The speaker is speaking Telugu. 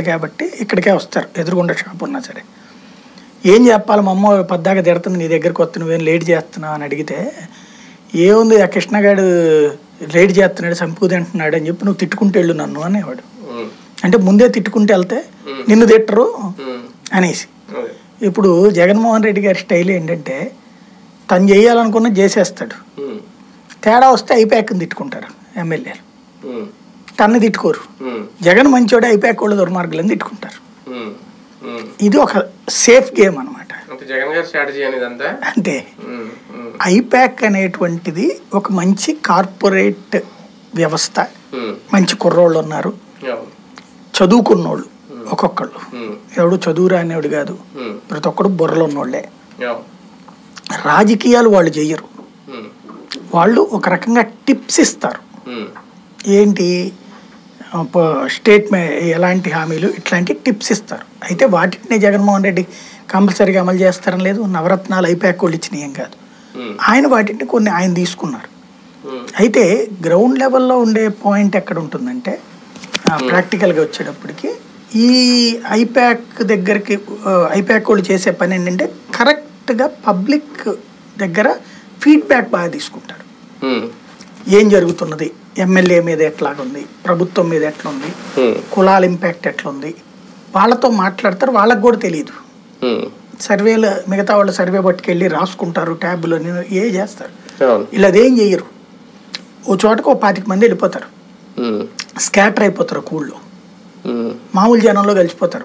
ఉన్నాడు కాబట్టి ఇక్కడికే వస్తారు ఎదురుగుండా షాప్ ఉన్నా సరే ఏం చెప్పాలి మా అమ్మ పద్దాక తిడుతుంది నీ దగ్గరికి వస్తే నువ్వేం లేట్ చేస్తున్నావు అని అడిగితే ఏముంది ఆ కృష్ణగాడు లేట్ చేస్తున్నాడు సంపూది అంటున్నాడు అని చెప్పి నువ్వు తిట్టుకుంటూ వెళ్ళు నన్ను అనేవాడు ఉమ్, అంటే ముందే తిట్టుకుంటూ వెళ్తే నిన్ను తిట్టరు ఉమ్, అనేసి అదే. ఇప్పుడు జగన్మోహన్ రెడ్డి గారి స్టైల్ ఏంటంటే తను చేయాలనుకున్నది చేసేస్తాడు ఉమ్, తేడా వస్తే ఐపాక్ని తిట్టుకుంటారు ఎమ్మెల్యేలు ఉమ్, తన్ని తిట్టుకోరు ఉమ్, జగన్ మంచోడే ఐపాక్ వాళ్ళు దుర్మార్గులని తిట్టుకుంటారు ఉమ్, ఉమ్. ఇది ఒక సేఫ్ గేమ్ అనమాట అంటే జగన్ గారి స్ట్రాటజీ అనేది అంతా అంతే ఉమ్, ఉమ్, ఐపాక్ అనేటువంటిది ఒక మంచి కార్పొరేట్ వ్యవస్థ ఉమ్, మంచి కుర్రోళ్ళు ఉన్నారు అవును. చదువుకున్నోళ్ళు ఒక్కొక్కళ్ళు ఉమ్, ఎవడు చదువు రానివాడు కాదు ఉమ్, ప్రతి ఒక్కడు బుర్రలు ఉన్నోళ్ళే అవును. రాజకీయాలు వాళ్ళు చెయ్యరు ఉమ్, వాళ్ళు ఒక రకంగా టిప్స్ ఇస్తారు ఉమ్, ఏంటి స్టేట్ ఎలాంటి హామీలు ఇట్లాంటి టిప్స్ ఇస్తారు అయితే వాటిని జగన్మోహన్ రెడ్డి కంపల్సరీగా అమలు చేస్తారని లేదు నవరత్నాలు అయిపోయాక వాళ్ళు ఇచ్చినాయి ఏం కాదు ఉమ్, ఆయన వాటిని కొన్ని ఆయన తీసుకున్నారు ఉమ్, అయితే గ్రౌండ్ లెవెల్లో ఉండే పాయింట్ ఎక్కడ ఉంటుందంటే ప్రాక్టికల్గా వచ్చేటప్పటికి ఈ ఐప్యాక్ దగ్గరికి ఐప్యాక్ వాళ్ళు చేసే పని ఏంటంటే కరెక్ట్గా పబ్లిక్ దగ్గర ఫీడ్బ్యాక్ బాగా తీసుకుంటారు ఉమ్, ఏం జరుగుతున్నది ఎమ్మెల్యే మీద ఎట్లాగుంది ప్రభుత్వం మీద ఎట్లుంది ఉమ్, కులాల ఇంపాక్ట్ ఎట్లుంది వాళ్ళతో మాట్లాడతారు వాళ్ళకి కూడా తెలియదు ఉమ్, సర్వేలు మిగతా వాళ్ళు సర్వే పట్టుకెళ్ళి రాసుకుంటారు ట్యాబ్లో ఏ చేస్తారు అవును. ఇలా అదేం చెయ్యరు ఓ చోటకు ఓ పాతిక మంది వెళ్ళిపోతారు ఉమ్, స్కాటర్ అయిపోతారు కూళ్ళు ఉమ్, మామూలు జనంలో కలిసిపోతారు